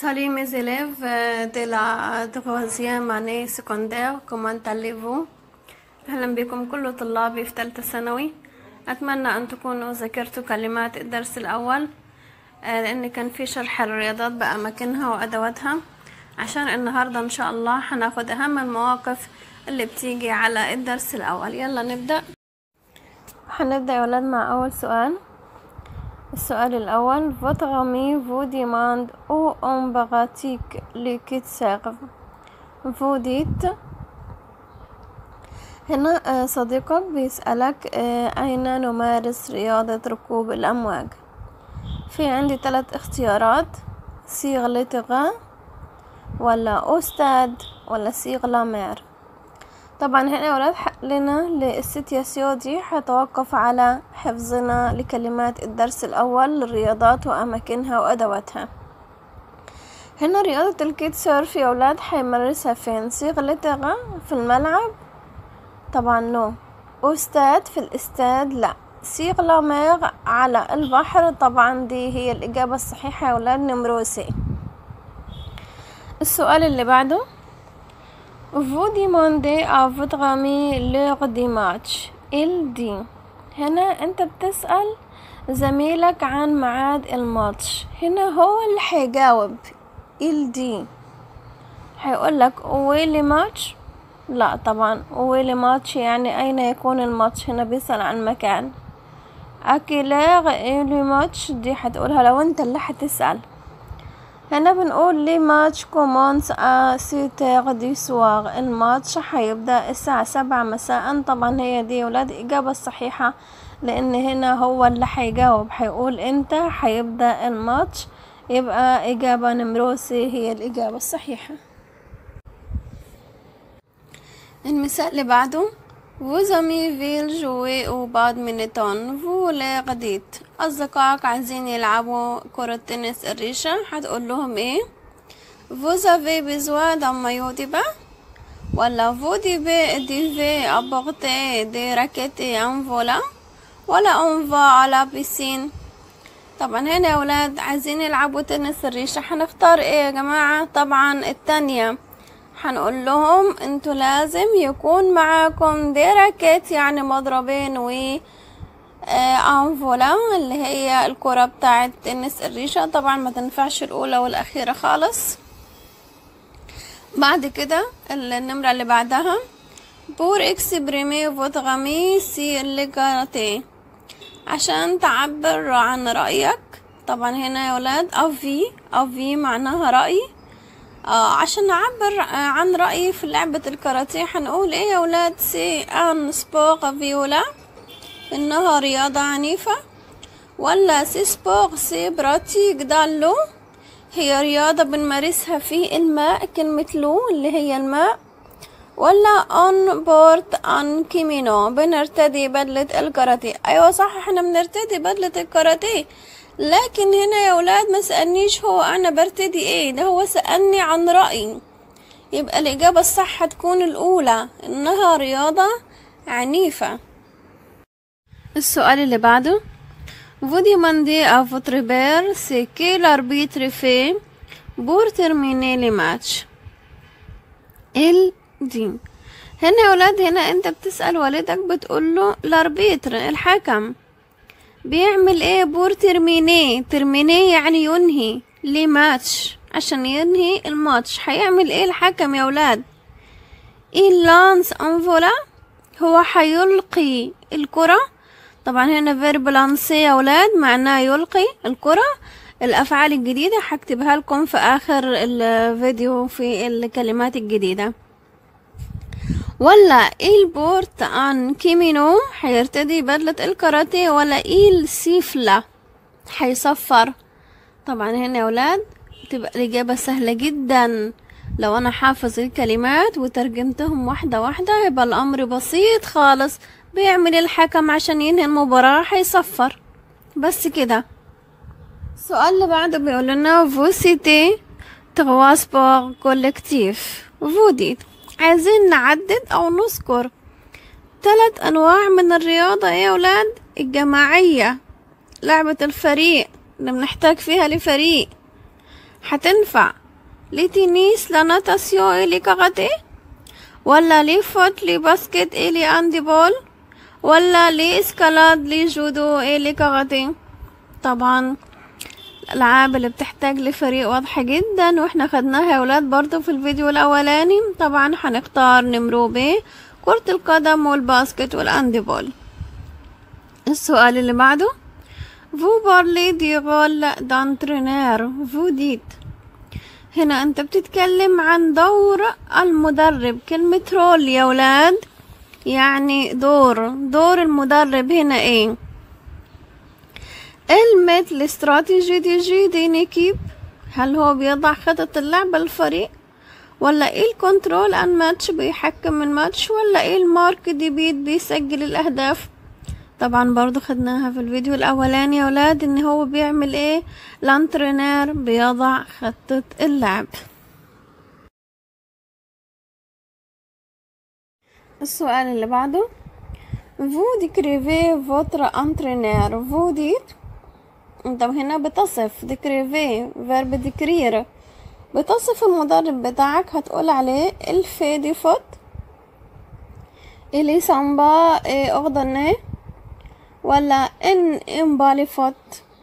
Salut mes élèves euh, de la troisième année secondaire, comment allez-vous؟ أهلا بكم كل طلابي في ثالثة ثانوي أتمنى أن تكونوا ذاكرتوا كلمات الدرس الأول آه، لأن كان في شرح الرياضات بأماكنها وأدواتها عشان النهاردة إن شاء الله هناخد أهم المواقف اللي بتيجي على الدرس الأول يلا نبدأ هنبدأ يا ولاد مع أول سؤال السؤال الأول Votre ami vous demande où on pratique le kitesurf Vous dites هنا آه، صديقك بيسألك آه، أين نمارس رياضة ركوب الأمواج في عندي ثلاث اختيارات سيغ لتغا ولا أستاذ ولا سيغ لامير طبعا هنا يا ولاد حقلنا للسيتياسيو دي هتوقف على حفظنا لكلمات الدرس الأول للرياضات وأماكنها وأدواتها هنا رياضة الكيت سيرف يا ولاد هيمارسها فين صيغ لتغا في الملعب طبعا نو أستاذ في الاستاد لا صيغ لامير على البحر طبعا دي هي الإجابة الصحيحة يا ولاد نمرو سي السؤال اللي بعده Vous demandez à votre ami l'heure du match. Il dit هنا انت بتسأل زميلك عن ميعاد الماتش هنا هو اللي هيجاوب il dit هيقولك ويلي ماتش لا طبعا ويلي ماتش يعني اين يكون الماتش هنا بيسأل عن مكان اكيلير ايلي ماتش دي هتقولها لو انت اللي هتسأل هنا بنقول لي ماتش كومونس ا سيتير دي سوار الماتش هيبدأ الساعة سبعة مساء طبعا هي دي يا ولاد الإجابة الصحيحة لأن هنا هو اللي هيجاوب هيقول انت هيبدأ الماتش يبقى إجابة نمروسي هي الإجابة الصحيحة المثال اللي بعده Vos amis veulent jouer au badminton. Vous les dites. أصدقائك عايزين يلعبوا كرة تنس الريشة هتقول لهم ايه Vous avez besoin d'un maillot de bain ولا vous devez, devez apporter des raquettes et un volant ولا on va à la piscine طبعا هنا يا ولاد عايزين يلعبوا تنس الريشة هنختار ايه يا جماعة طبعا التانية هنقول لهم انتوا لازم يكون معاكم دي راكيت يعني مضربين و انفولا اللي هي الكرة بتاعت تنس الريشة طبعا ما تنفعش الاولى والاخيرة خالص بعد كده النمرة اللي بعدها بور اكسبريمي فوتغامي سي اللي كاراتيه عشان تعبر عن رأيك طبعا هنا يا ولاد افي افي معناها رأي آه عشان نعبر آه عن رأيي في لعبة الكاراتيه هنقول ايه يا ولاد سي ان سبور فيولا انها رياضة عنيفة ولا سي سبور سي براتيك دالو هي رياضة بنمارسها في الماء كلمة لو اللي هي الماء ولا اون بورد ان كيمينو بنرتدي بدلة الكاراتيه ايوه صح احنا بنرتدي بدلة الكاراتيه لكن هنا يا ولاد ما سألنيش هو انا برتدي ايه ده هو سألني عن رأيي يبقى الإجابة الصح هتكون الأولى إنها رياضة عنيفة السؤال اللي بعده Vous demandez à votre père ce que l'arbitre fait pour terminer le match. Il dit هنا يا ولاد هنا انت بتسأل والدك بتقوله الاربيتر الحكم بيعمل ايه بور ترمينيه ترمينيه يعني ينهي ليه ماتش عشان ينهي الماتش هيعمل ايه الحكم يا ولاد ايه لانس انفولا هو هيلقي الكرة طبعا هنا فيرب لانسي يا ولاد معناه يلقي الكرة الافعال الجديدة هكتبها لكم في اخر الفيديو في الكلمات الجديدة ولا إيل بورت عن كيمينو هيرتدي بدلة الكاراتيه ولا إيل سيفلا هيصفر طبعا هنا يا ولاد تبقى الإجابة سهلة جدا لو أنا حافظ الكلمات وترجمتهم واحدة واحدة يبقى الأمر بسيط خالص بيعمل الحكم عشان ينهي المباراة هيصفر بس كده السؤال اللي بعده بيقول لنا فوسيتي تغوا سبور كولكتيف فوديت عايزين نعدد او نذكر ثلاث انواع من الرياضة ايه يا ولاد الجماعية لعبة الفريق اللي بنحتاج فيها لفريق هتنفع لتنس لناتاسيون إلي كاراتيه ولا لفوت لباسكت إلي هاندي بول ولا لإسكالاد لجودو إلي كاراتيه طبعا الألعاب اللي بتحتاج لفريق واضحة جدا واحنا خدناها يا ولاد برضو في الفيديو الأولاني طبعا هنختار نمرو ب كرة القدم والباسكت والأندي بول السؤال اللي بعده vous parlez du rôle d'entraîneur vous dites هنا انت بتتكلم عن دور المدرب كلمة رول يا ولاد يعني دور دور المدرب هنا ايه المت الاستراتيجي دي جي دي نكيب هل هو بيضع خطط اللعب الفريق ولا ايه الكنترول ان ماتش بيحكم الماتش ولا ايه المارك دي بيت بيسجل الاهداف طبعا برضو خدناها في الفيديو الاولاني يا ولاد ان هو بيعمل ايه الانترينير بيضع خطة اللعب السؤال اللي بعده vous décrivez votre entraîneur vous dites انت هنا بتصف décrivez verbe décrire بتصف المدرب بتاعك هتقول عليه الفي دي فوت إلي سامبا إيه أغضني ولا إن إمبالي فوت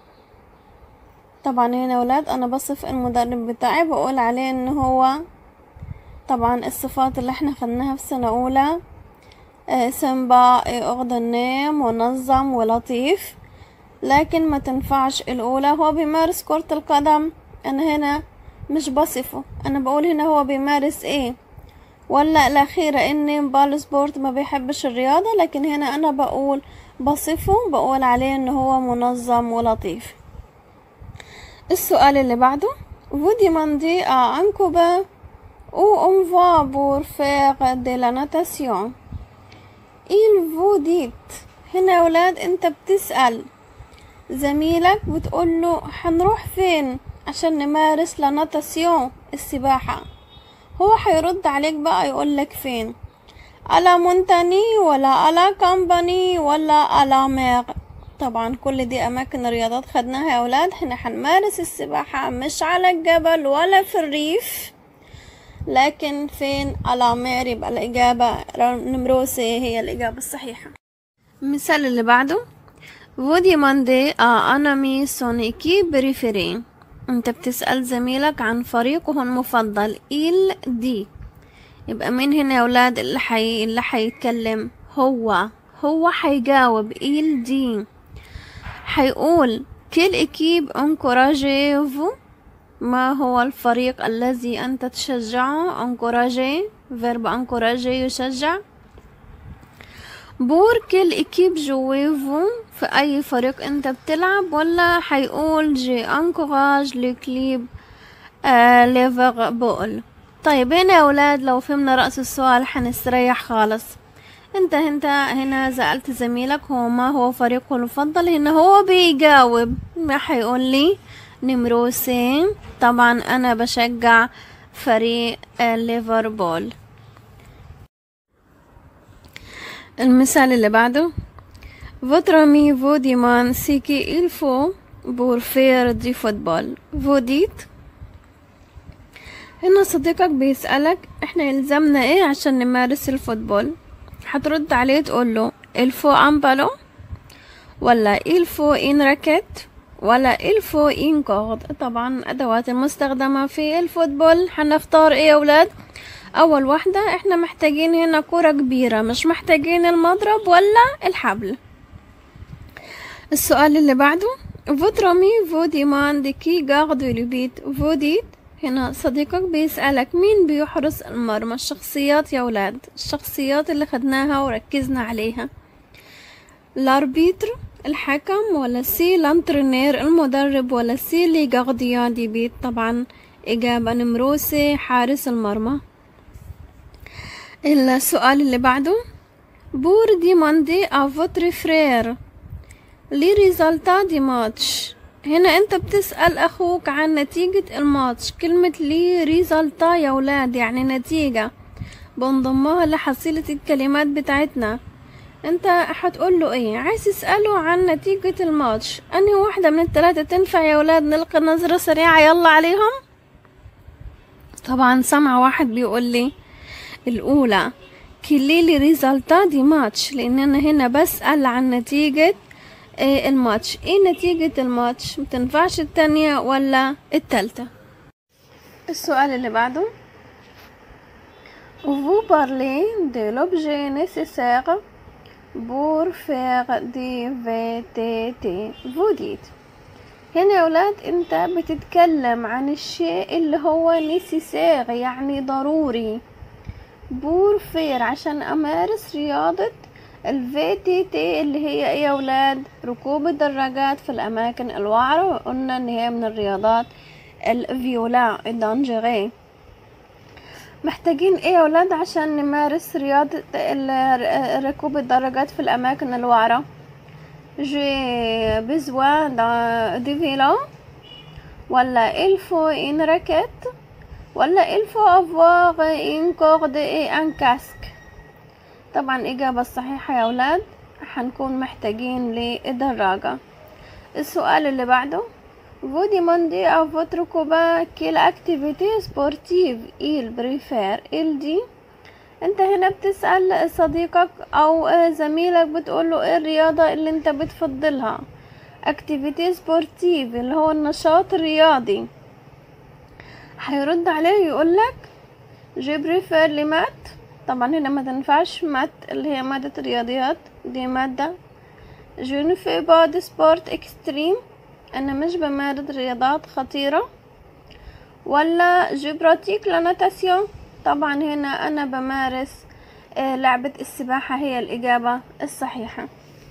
طبعا هنا ولاد أنا بصف المدرب بتاعي بقول عليه إن هو طبعا الصفات اللي احنا خدناها في سنة أولى إيه سامبا إيه أغضني منظم ولطيف لكن ما تنفعش الأولى هو بيمارس كرة القدم أنا هنا مش بصفه انا بقول هنا هو بيمارس ايه ولا الاخيرة ان بال سبورت ما بيحبش الرياضة لكن هنا انا بقول بصفه بقول عليه ان هو منظم ولطيف السؤال اللي بعده vous demandez à un copain où on va pour faire de la natation il vous dit هنا يا ولاد انت بتسأل زميلك بتقوله هنروح فين عشان نمارس لاناتاسيون السباحة هو هيرد عليك بقى يقولك فين على مونتاني ولا على كامباني ولا على مير طبعا كل دي اماكن رياضات خدناها يا اولاد احنا هنمارس السباحة مش على الجبل ولا في الريف لكن فين على مير يبقى الاجابة نمرو سي هي الاجابة الصحيحة المثال اللي بعده vous demandez à un ami son équipe préférée انت بتسأل زميلك عن فريقه المفضل إل دي يبقى مين هنا يا ولاد اللي حي... اللي حيتكلم هو هو حيجاوب إل دي حيقول كل إكيب انكوراجيفو ما هو الفريق الذي أنت تشجعه انكوراجي فيرب انكوراجي يشجع بور كل إكيب جويفو في أي فريق أنت بتلعب ولا حيقول جي انكوراج لكليب آه ليفربول طيب هنا يا ولاد لو فهمنا رأس السؤال حنستريح خالص انت انت هنا سألت زميلك هو ما هو فريقه المفضل هنا هو بيجاوب ما حيقول لي نمرو سي طبعا انا بشجع فريق آه ليفربول المثال اللي بعده Votre ami vous demande ce qu'il faut pour faire du football. Vous dites هنا صديقك بيسألك احنا يلزمنا ايه عشان نمارس الفوتبول هترد عليه تقوله الفو ان بالون ولا الفو ان راكيت ولا الفو ان كورد طبعا الادوات المستخدمة في الفوتبول هنختار ايه يا ولاد اول واحدة احنا محتاجين هنا كرة كبيرة مش محتاجين المضرب ولا الحبل السؤال اللي بعده votre ami vous demande qui garde le but vous dites هنا صديقك بيسألك مين بيحرس المرمى الشخصيات يا ولاد الشخصيات اللي خدناها وركزنا عليها الاربيتر الحكم ولا سي لانترينير المدرب ولا سي لي جارديان دي بيت طبعا إجابة نمرو سي حارس المرمى السؤال اللي بعده بور ديماندي ا فوتر فرير لي ريزالتا دي ماتش هنا انت بتسأل اخوك عن نتيجة الماتش كلمة لي ريزالتا يا ولاد يعني نتيجة بنضمها لحصيلة الكلمات بتاعتنا انت هتقول له ايه عايز تسأله عن نتيجة الماتش انهي واحدة من التلاتة تنفع يا ولاد نلقي نظرة سريعة يلا عليهم طبعا سمع واحد بيقول لي الأولى كليلي ريزالتا دي ماتش لأن أنا هنا بسأل عن نتيجة إيه الماتش ايه نتيجة الماتش متنفعش التانية ولا التالتة السؤال اللي بعده Vous parlez de l'objet nécessaire pour faire des VTT Vous dites هنا يا ولاد انت بتتكلم عن الشيء اللي هو نيسيسير يعني ضروري بور فير عشان امارس رياضة الفي تي تي اللي هي ايه يا ولاد ركوب الدراجات في الاماكن الوعرة وقلنا ان هي من الرياضات الفيولا الدانجيري محتاجين ايه يا ولاد عشان نمارس رياضة ال- ركوب الدراجات في الاماكن الوعرة جي besoin d'un de vélo ولا il faut une raquette ولا il faut avoir une corde et un casque طبعا الإجابة الصحيحة يا أولاد هنكون محتاجين للدراجة السؤال اللي بعده Vous demandez à votre copain quelle activité sportive il préfère il dit انت هنا بتسأل صديقك او زميلك بتقوله ايه الرياضة اللي انت بتفضلها activité sportive اللي هو النشاط الرياضي هيرد عليه يقولك je préfère les maths طبعا هنا ما تنفعش مات اللي هي مادة الرياضيات دي مادة je ne fais pas de sport extreme انا مش بمارس رياضات خطيرة ولا je pratique la natation طبعا هنا انا بمارس آه، لعبة السباحة هي الإجابة الصحيحة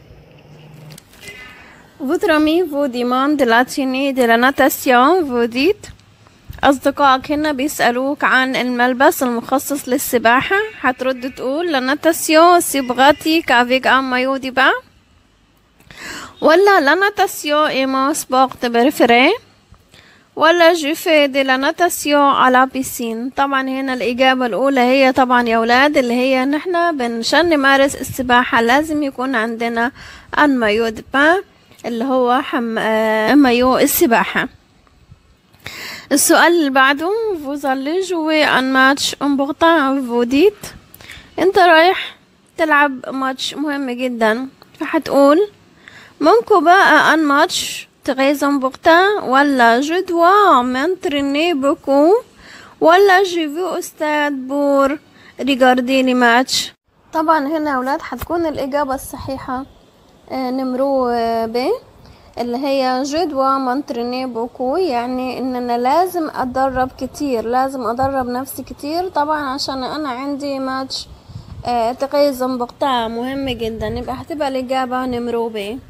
Votre ami vous demande la tenue de la natation vous dites أصدقائك هنا بيسألوك عن الملبس المخصص للسباحة هترد تقول la natation c'est pratique avec un maillot de bain ولا la natation est mon sport préféré ولا je fais de la natation à la piscine طبعا هنا الإجابة الأولى هي طبعا يا ولاد اللي هي إن احنا بنشان نمارس السباحة لازم يكون عندنا ان مايو دي بان اللي هو حم... آه، مايو السباحة السؤال اللي بعده vous allez jouer un match important vous dites انت رايح تلعب ماتش مهم جدا فهتقول ممكن بقى un match très important ولا je dois m'entraîner beaucoup ولا je vais au stade pour regarder les matchs طبعا هنا يا ولاد هتكون الإجابة الصحيحة آه، نمرو آه، ب اللي هي je dois m'entraîner beaucoup يعني ان انا لازم اتدرب كتير لازم ادرب نفسي كتير طبعا عشان انا عندي ماتش آه، تقيز مقطع مهم جدا يبقى هتبقى الإجابة نمرو ب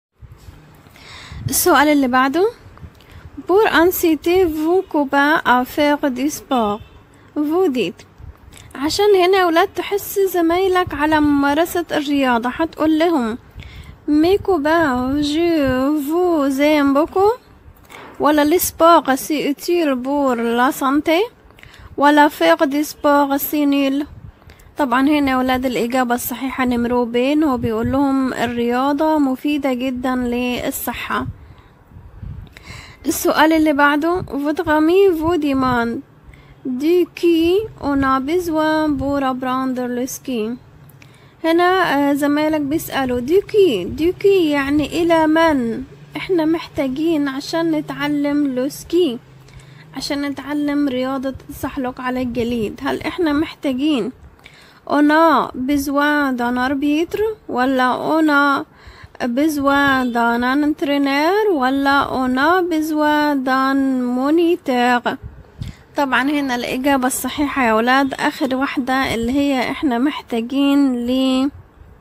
السؤال اللي بعده Pour inciter vos copains à faire du sport vous dites عشان هنا يا ولاد تحس زمايلك على ممارسة الرياضة هتقول لهم mes copains je vous aime beaucoup ولا le sport c'est utile pour la santé ولا faire du sport c'est nul طبعا هنا يا ولاد الإجابة الصحيحة نمرو بين هو بيقول لهم الرياضة مفيدة جدا للصحة السؤال اللي بعده votre ami vous demande de qui on a besoin pour apprendre le ski هنا آه، زمايلك بيسألوا دي كي دي كي يعني إلى من احنا محتاجين عشان نتعلم لو سكي عشان نتعلم رياضة التزحلق على الجليد هل احنا محتاجين on a besoin d'un arbitre ولا on a besoin d'un entraîneur ولا on a besoin d'un moniteur طبعا هنا الإجابة الصحيحة يا ولاد آخر واحدة اللي هي احنا محتاجين ل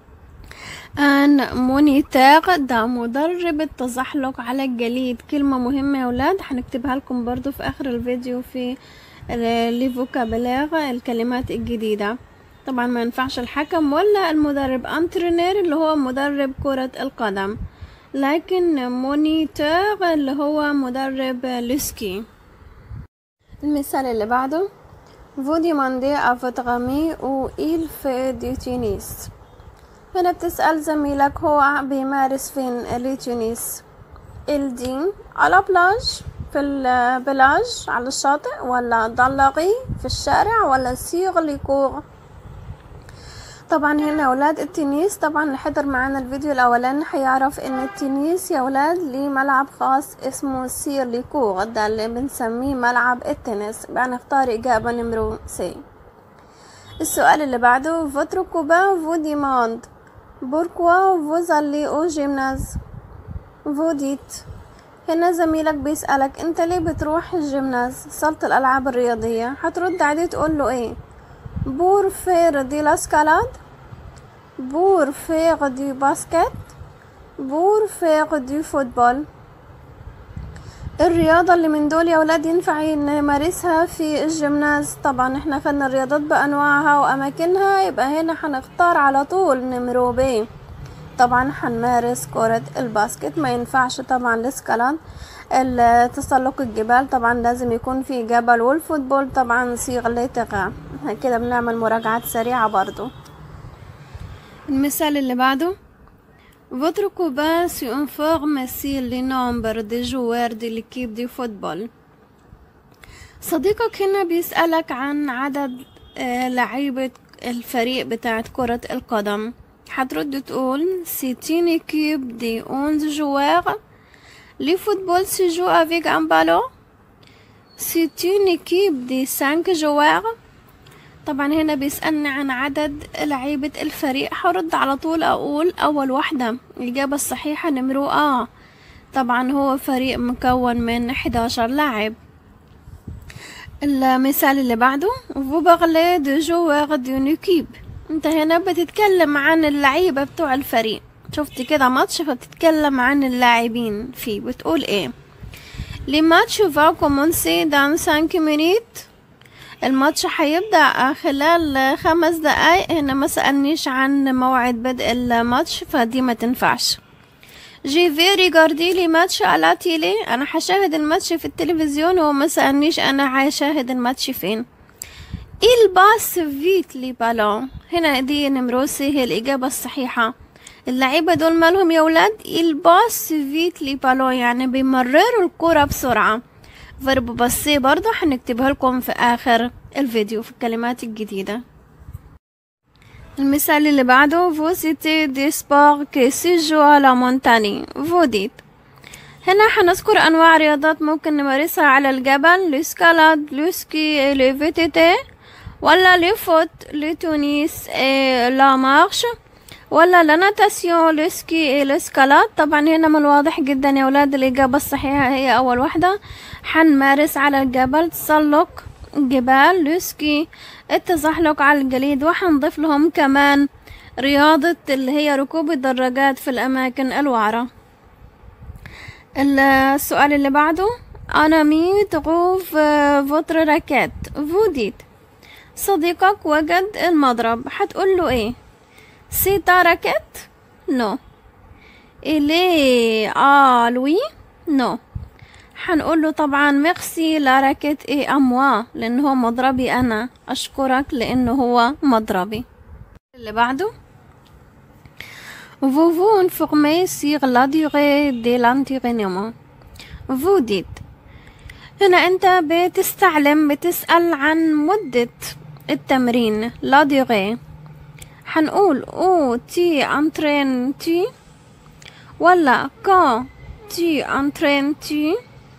ان مونيتير ده مدرب التزحلق على الجليد كلمة مهمة يا ولاد هنكتبها لكم برضو في آخر الفيديو في ليفوكابلاغ الكلمات الجديدة طبعا ما ينفعش الحكم ولا المدرب انترينير اللي هو مدرب كرة القدم لكن مونيتور اللي هو مدرب لسكي المثال اللي بعده Vous demandez à votre ami où il fait du tennis هنا بتسأل زميلك هو بيمارس فين التنس il dit à la plage في البلاج على الشاطئ ولا ضلقي في الشارع ولا سيغ ليكوغ طبعا هنا اولاد التنس طبعا اللي حضر معانا الفيديو الاولاني هيعرف ان التنس يا اولاد ليه ملعب خاص اسمه سير ليكوغ ده اللي بنسميه ملعب التنس بقى نختار اجابة نمرو سي السؤال اللي بعده votre copain vous demande pourquoi vous allez au gymnase vous dites هنا زميلك بيسألك انت ليه بتروح الجيمناز صالة الألعاب الرياضية هترد عليه تقول له ايه بور فير دي لاسكالاد بور فير دي باسكت بور فير دي فوتبول الرياضة اللي من دول يا ولاد ينفع نمارسها في الجيمناز طبعا احنا خدنا الرياضات بأنواعها وأماكنها يبقى هنا هنختار على طول نمرو بي طبعا هنمارس كرة الباسكت ما ينفعش طبعا الاسكالان تسلق الجبال طبعا لازم يكون في جبل والفوتبول طبعا صيغ لتغا كده بنعمل مراجعات سريعة برضو المثال اللي بعده Votre copain s'informe sur le nombre de joueurs de l'équipe de football. صديقك هنا بيسألك عن عدد لعيبة الفريق بتاعت كرة القدم هترد تقول c'est une équipe de 11 joueurs le football se joue avec un ballon c'est une équipe de 5 joueurs طبعا هنا بيسألني عن عدد لعيبة الفريق هرد على طول أقول أول واحدة الإجابة الصحيحة نمرو آ طبعا هو فريق مكون من 11 لاعب المثال اللي بعده vous parlez de joueurs d'une équipe انت هنا بتتكلم عن اللعيبة بتوع الفريق شفت كده ماتش فبتتكلم عن اللاعبين فيه بتقول ايه les matchs va commencer dans 5 minutes الماتش هيبدأ خلال خمس دقايق هنا ما سألنيش عن موعد بدء الماتش فدي ما تنفعش جي في ريجاردي لي ماتش على تيلي انا هشاهد الماتش في التلفزيون وما سألنيش انا هشاهد الماتش فين il passe vite لي بالون هنا دي نمروسي هي الإجابة الصحيحة اللعيبة دول مالهم يا ولاد il passe vite لي بالون يعني بيمرروا الكرة بسرعة فيرب باسي برضه هنكتبها لكم في آخر الفيديو في الكلمات الجديدة المثال اللي بعده vous citez des sports qui se jouent à la montagne vous dites هنا هنذكر أنواع رياضات ممكن نمارسها على الجبل الاسكالاد لوسكي الفيتيتي ولا لي فوت لي تونيس لا مارش ولا لا ناتاسيون لسكي الاسكالات طبعا هنا من الواضح جدا يا ولاد الإجابة الصحيحة هي أول واحدة حنمارس على الجبل تسلق جبال لسكي التزحلق على الجليد وحنضيف لهم كمان رياضة اللي هي ركوب الدراجات في الأماكن الوعرة السؤال اللي بعده أنا مي تغوف فوتر راكات فوديت صديقك وجد المضرب هتقول له ايه سي تا راكيت نو إلي آ لوي نو هنقول له طبعا ميرسي لا راكيت اي اموا لان هو مضربي انا اشكرك لانه هو مضربي اللي بعده Vous vous informez sur la durée de l'entraînement. Vous dites هنا انت بتستعلم بتسأل عن مدة التمرين لا durée هنقول او تي انترين تي ولا كون تي انترين تي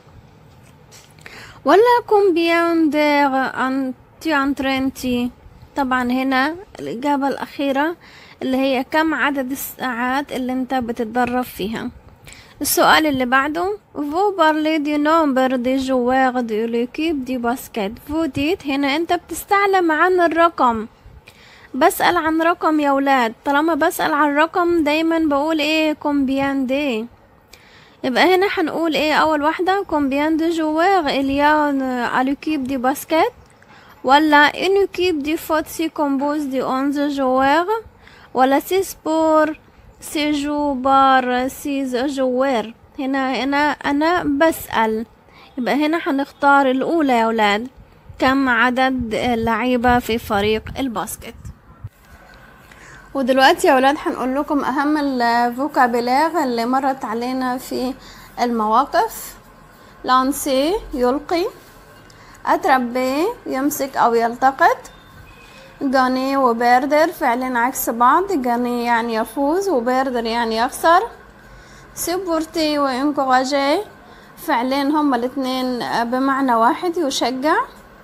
ولا كومبيان دير ان تي انترين تي طبعا هنا الإجابة الأخيرة اللي هي كم عدد الساعات اللي انت بتتدرب فيها السؤال اللي بعده vous parlez du nombre de joueurs de l'équipe du basket vous dites هنا انت بتستعلم عن الرقم بسأل عن رقم يا ولاد طالما بسأل عن رقم دايما بقول ايه combien de يبقى هنا هنقول ايه اول واحدة combien de joueurs il y a à l'équipe du basket ولا une équipe de foot se compose de 11 joueurs ولا سي سبور سي جو بار سيز جوار هنا هنا انا بسأل يبقى هنا هنختار الاولى يا ولاد كم عدد اللعيبة في فريق الباسكت ودلوقتي يا ولاد هنقول لكم اهم الفوكابيلار اللي مرت علينا في المواقف لانسي يلقي اتربي يمسك او يلتقط جاني وبيردر فعلين عكس بعض جاني يعني يفوز وبيردر يعني يخسر سيبورتي وانكوراجي فعلين هما الاثنين بمعنى واحد يشجع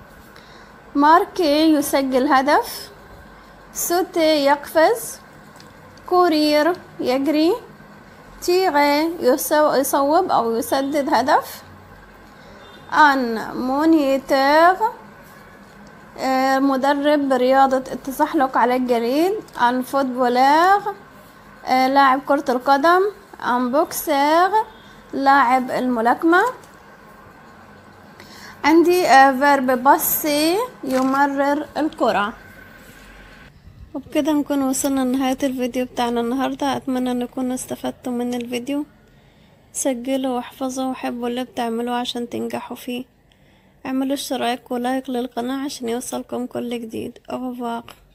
ماركي يسجل هدف سوتي يقفز كورير يجري تيغي يصوب أو يسدد هدف أن مونيتير مدرب برياضة التزحلق على الجليد أن فوتبولير لاعب كرة القدم أن بوكسير لاعب الملاكمة عندي فيرب باسي يمرر الكرة وبكده نكون وصلنا لنهاية الفيديو بتاعنا النهاردة أتمنى أنكم استفدتم من الفيديو سجلوا واحفظوا وحبوا اللي بتعملوه عشان تنجحوا فيه اعملوا اشتراك ولايك للقناة عشان يوصلكم كل جديد أوفاق